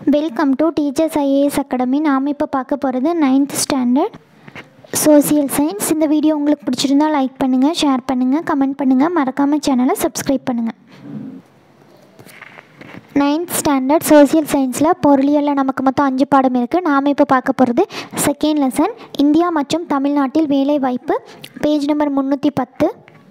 welcome to teachers IAS academy நாம் இப்போ பார்க்க போகிறது நைன்த் ஸ்டாண்டர்ட் சோசியல் சயின்ஸ் இந்த வீடியோ உங்களுக்கு பிடிச்சிருந்தா லைக் பண்ணுங்கள் ஷேர் பண்ணுங்கள் கமெண்ட் பண்ணுங்கள் மறக்காமல் சேனலை சப்ஸ்கிரைப் பண்ணுங்கள் நைன்த் ஸ்டாண்டர்ட் சோசியல் சயின்ஸில் பொருளியலில் நமக்கு மொத்தம் அஞ்சு பாடம் இருக்குது நாம் இப்போ பார்க்க போகிறது செகண்ட் லெசன் இந்தியா மற்றும் தமிழ்நாட்டில் வேலை வாய்ப்பு பேஜ் நம்பர் முந்நூற்றி பத்து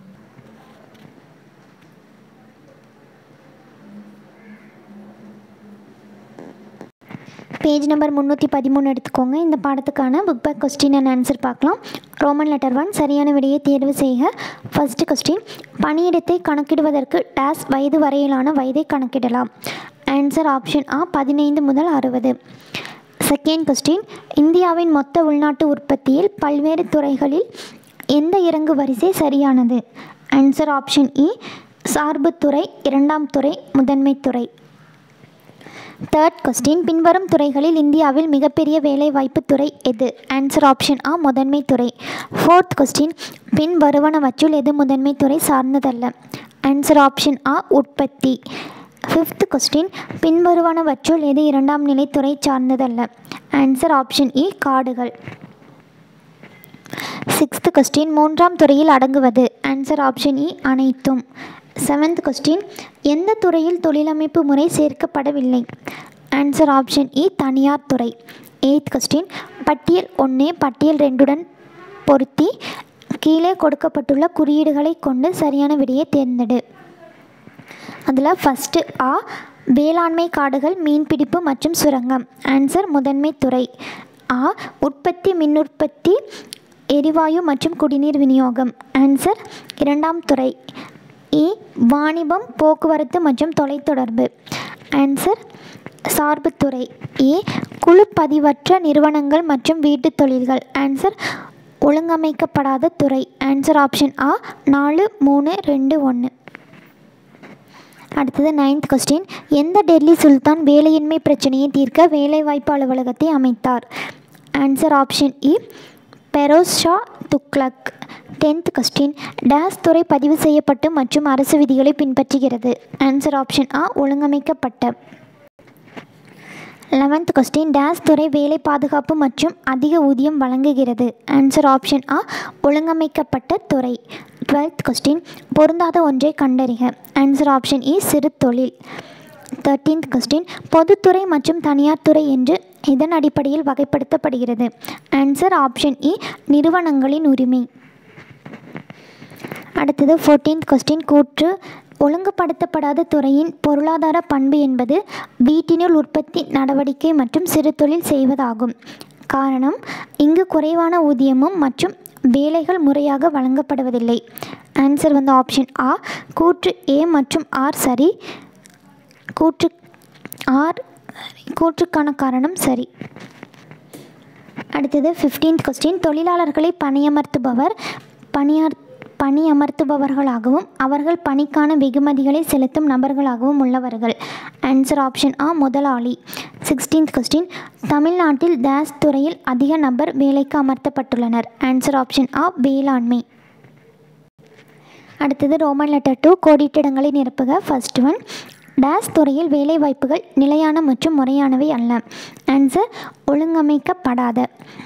பேஜ் நம்பர் முந்நூற்றி பதிமூணு எடுத்துக்கோங்க இந்த பாடத்துக்கான book back question and answer பார்க்கலாம் ரோமன் லெட்டர் ஒன் சரியான விடையை தேர்வு செய்க ஃபர்ஸ்ட் கொஸ்டின் பணியிடத்தை கணக்கிடுவதற்கு டேஸ் வயது வரையிலான வயதை கணக்கிடலாம் ஆன்சர் ஆப்ஷன் ஆ பதினைந்து முதல் அறுபது செகண்ட் கொஸ்டின் இந்தியாவின் மொத்த உள்நாட்டு உற்பத்தியில் பல்வேறு துறைகளில் எந்த இறங்கு வரிசை சரியானது ஆன்சர் ஆப்ஷன் இ சார்புத்துறை இரண்டாம் துறை முதன்மை துறை தேர்ட் கொஸ்டின் பின்வரும் துறைகளில் இந்தியாவில் மிகப்பெரிய வேலைவாய்ப்பு துறை எது ஆன்சர் ஆப்ஷன் ஆ முதன்மை துறை ஃபோர்த் கொஸ்டின் பின் வருவனவற்றுள் எது முதன்மை துறை சார்ந்ததல்ல ஆன்சர் ஆப்ஷன் ஆ உற்பத்தி ஃபிஃப்த் கொஸ்டின் பின்வருவனவற்றுள் எது இரண்டாம் நிலை துறை சார்ந்ததல்ல ஆன்சர் ஆப்ஷன் இ காடுகள் சிக்ஸ்த் கொஸ்டின் மூன்றாம் துறையில் அடங்குவது ஆன்சர் ஆப்ஷன் இ அனைத்தும் செவன்த் கொஸ்டின் எந்த துறையில் தொழிலமைப்பு முறை சேர்க்கப்படவில்லை ஆன்சர் ஆப்ஷன் இ தனியார் துறை எயித் கொஸ்டின் பட்டியல் ஒன்று பட்டியல் ரெண்டுடன் பொருத்தி கீழே கொடுக்கப்பட்டுள்ள குறியீடுகளை கொண்டு சரியான விடையை தேர்ந்தெடு அதில் ஃபஸ்ட்டு ஆ வேளாண்மை காடுகள் மீன்பிடிப்பு மற்றும் சுரங்கம் ஆன்சர் முதன்மை துறை ஆ உற்பத்தி மின் உற்பத்தி எரிவாயு மற்றும் குடிநீர் விநியோகம் ஆன்சர் இரண்டாம் துறை இ வாணிபம் போக்குவரத்து மற்றும் தொலைத்தொடர்பு ஆன்சர் சார்புத்துறை ஏ குழு பதிவற்ற நிறுவனங்கள் மற்றும் வீட்டுத் தொழில்கள் ஆன்சர் ஒழுங்கமைக்கப்படாத துறை ஆன்சர் ஆப்ஷன் ஆ நாலு மூணு ரெண்டு ஒன்று அடுத்தது நைன்த் கொஸ்டின் எந்த டெல்லி சுல்தான் வேலையின்மை பிரச்சனையை தீர்க்க வேலைவாய்ப்பு அலுவலகத்தை அமைத்தார் ஆன்சர் ஆப்ஷன் இ பெரோஸ் ஷா துக்ளக் டென்த் கொஸ்டின் டேஸ் துறை பதிவு செய்யப்பட்டு மற்றும் அரசு விதிகளை பின்பற்றுகிறது ஆன்சர் ஆப்ஷன் ஆ ஒழுங்கமைக்கப்பட்ட லெவன்த் கொஸ்டின் டேஸ் துறை வேலை பாதுகாப்பு மற்றும் அதிக ஊதியம் வழங்குகிறது ஆன்சர் ஆப்ஷன் ஆ ஒழுங்கமைக்கப்பட்ட துறை டுவெல்த் கொஸ்டின் பொருந்தாத ஒன்றை கண்டறிக ஆன்சர் ஆப்ஷன் இ சிறு தொழில் தேர்ட்டீன்த் கொஸ்டின் பொதுத்துறை மற்றும் தனியார் துறை என்று இதன் அடிப்படையில் வகைப்படுத்தப்படுகிறது ஆன்சர் ஆப்ஷன் இ நிறுவனங்களின் உரிமை அடுத்தது ஃபோர்டீன்த் கொஸ்டின் கூற்று ஒழுங்குபடுத்தப்படாத துறையின் பொருளாதார பண்பு என்பது வீட்டினுள் உற்பத்தி நடவடிக்கை மற்றும் சிறு தொழில் செய்வதாகும் காரணம் இங்கு குறைவான ஊதியமும் மற்றும் வேலைகள் முறையாக வழங்கப்படுவதில்லை ஆன்சர் வந்து ஆப்ஷன் ஆ கூற்று ஏ மற்றும் ஆர் சரி கூற்று ஆர் கூற்றுக்கான காரணம் சரி அடுத்தது ஃபிஃப்டீன்த் கொஸ்டின் தொழிலாளர்களை பணியமர்த்துபவர் பணியார் பணியமர்த்துபவர்களாகவும் அவர்கள் பணிக்கான வெகுமதிகளை செலுத்தும் நபர்களாகவும் உள்ளவர்கள் ஆன்சர் ஆப்ஷன் ஆ முதலாளி சிக்ஸ்டீன்த் கொஸ்டின் தமிழ்நாட்டில் டேஸ் துறையில் அதிக நபர் வேலைக்கு அமர்த்தப்பட்டுள்ளனர் ஆன்சர் ஆப்ஷன் ஆ வேளாண்மை அடுத்தது ரோமன் லெட்டர் டூ கோடிட்டிடங்களை நிரப்புக ஃபர்ஸ்ட் ஒன் டேஸ் துறையில் வேலைவாய்ப்புகள் நிலையான மற்றும் முறையானவை அல்ல ஆன்சர் ஒழுங்கமைக்கப்படாத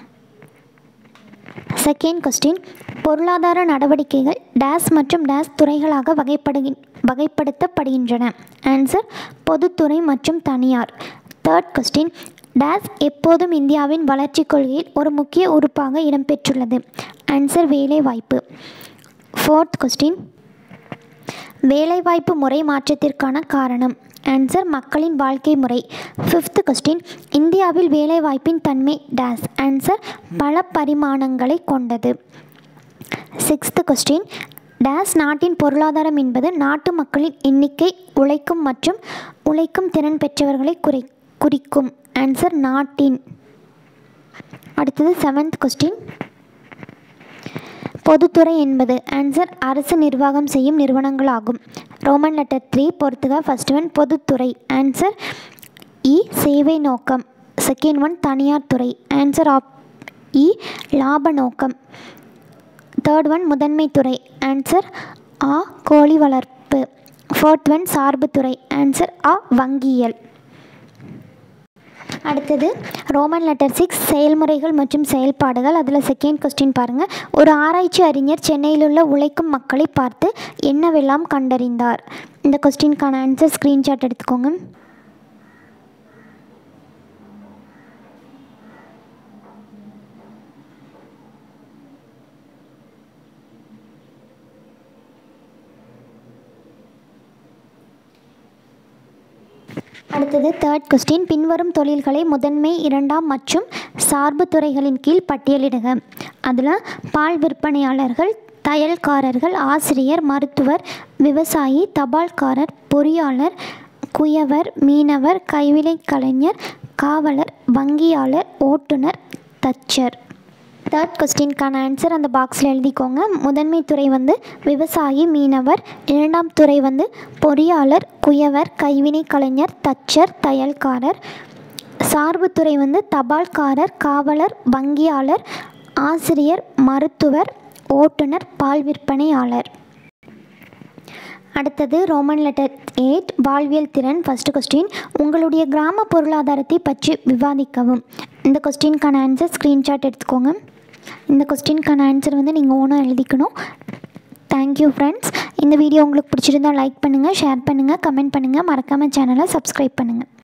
செகண்ட் கொஸ்டின் பொருளாதார நடவடிக்கைகள் டேஸ் மற்றும் டேஸ் துறைகளாக வகைப்படுகி வகைப்படுத்தப்படுகின்றன ஆன்சர் பொதுத்துறை மற்றும் தனியார் தேர்ட் கொஸ்டின் டேஸ் எப்போதும் இந்தியாவின் வளர்ச்சிக் கொள்கையில் ஒரு முக்கிய உறுப்பாக இடம்பெற்றுள்ளது ஆன்சர் வேலைவாய்ப்பு ஃபோர்த் கொஸ்டின் வேலைவாய்ப்பு முறை மாற்றத்திற்கான காரணம் ஆன்சர் மக்களின் வாழ்க்கை முறை ஃபிஃப்த் கொஸ்டின் இந்தியாவில் வேலைவாய்ப்பின் தன்மை டேஸ் ஆன்சர் பல பரிமாணங்களை கொண்டது சிக்ஸ்த் கொஸ்டின் டேஸ் நாட்டின் பொருளாதாரம் என்பது நாட்டு மக்களின் எண்ணிக்கை உழைக்கும் மற்றும் உழைக்கும் திறன் பெற்றவர்களை குறை குறிக்கும் ஆன்சர் நாட்டின் அடுத்தது செவன்த் கொஸ்டின் பொதுத்துறை என்பது ஆன்சர் அரசு நிர்வாகம் செய்யும் நிறுவனங்களாகும் ரோமன் லெட்டர் த்ரீ பொறுத்துக ஃபஸ்ட் ஒன் பொதுத்துறை ஆன்சர் இ சேவை நோக்கம் செகண்ட் ஒன் தனியார் துறை ஆன்சர் ஆப் இ லாப நோக்கம் தேர்ட் ஒன் முதன்மை துறை ஆன்சர் ஆ கோழி வளர்ப்பு ஃபோர்த் ஒன் சார்பு துறை ஆன்சர் ஆ வங்கியல் அடுத்தது ரோமன் லெட்டர் சிக்ஸ் செயல்முறைகள் மற்றும் செயல்பாடுகள் அதில் செகண்ட் கொஸ்டின் பாருங்கள் ஒரு ஆராய்ச்சி அறிஞர் சென்னையில் உள்ள உழைக்கும் மக்களை பார்த்து என்னவெல்லாம் கண்டறிந்தார் இந்த கொஸ்டினுக்கான ஆன்சர் ஸ்க்ரீன்ஷாட் எடுத்துக்கோங்க அடுத்தது தேர்ட் கொஸ்டின் பின்வரும் தொழில்களை முதன்மை இரண்டாம் மற்றும் சார்பு துறைகளின் கீழ் பட்டியலிடுக அதில் பால் விற்பனையாளர்கள் தையல்காரர்கள் ஆசிரியர் மருத்துவர் விவசாயி தபால்காரர் பொறியாளர் குயவர் மீனவர் கைவினைக் கலைஞர் காவலர் வங்கியாளர் ஓட்டுநர் தச்சர் தேர்ட் கொஸ்டினுக்கான ஆன்சர் அந்த பாக்ஸில் எழுதிக்கோங்க முதன்மை துறை வந்து விவசாயி மீனவர் இரண்டாம் துறை வந்து பொறியாளர் குயவர் கைவினை கலைஞர் தச்சர் தையல்காரர் சார்புத்துறை வந்து தபால்காரர் காவலர் வங்கியாளர் ஆசிரியர் மருத்துவர் ஓட்டுநர் பால் விற்பனையாளர் அடுத்தது ரோமன் லெட்டர் எயிட் வாழ்வியல் திறன் ஃபஸ்ட்டு கொஸ்டின் உங்களுடைய கிராம பொருளாதாரத்தை பற்றி விவாதிக்கவும் இந்த கொஸ்டினுக்கான ஆன்சர் ஸ்க்ரீன்ஷாட் எடுத்துக்கோங்க இந்த கொஸ்டினுக்கான ஆன்சர் வந்து நீங்கள் ஓனாக எழுதிக்கணும் தேங்க்யூ ஃப்ரெண்ட்ஸ் இந்த வீடியோ உங்களுக்கு பிடிச்சிருந்தால் லைக் பண்ணுங்கள் ஷேர் பண்ணுங்கள் கமெண்ட் பண்ணுங்கள் மறக்காமல் சேனலை சப்ஸ்கிரைப் பண்ணுங்கள்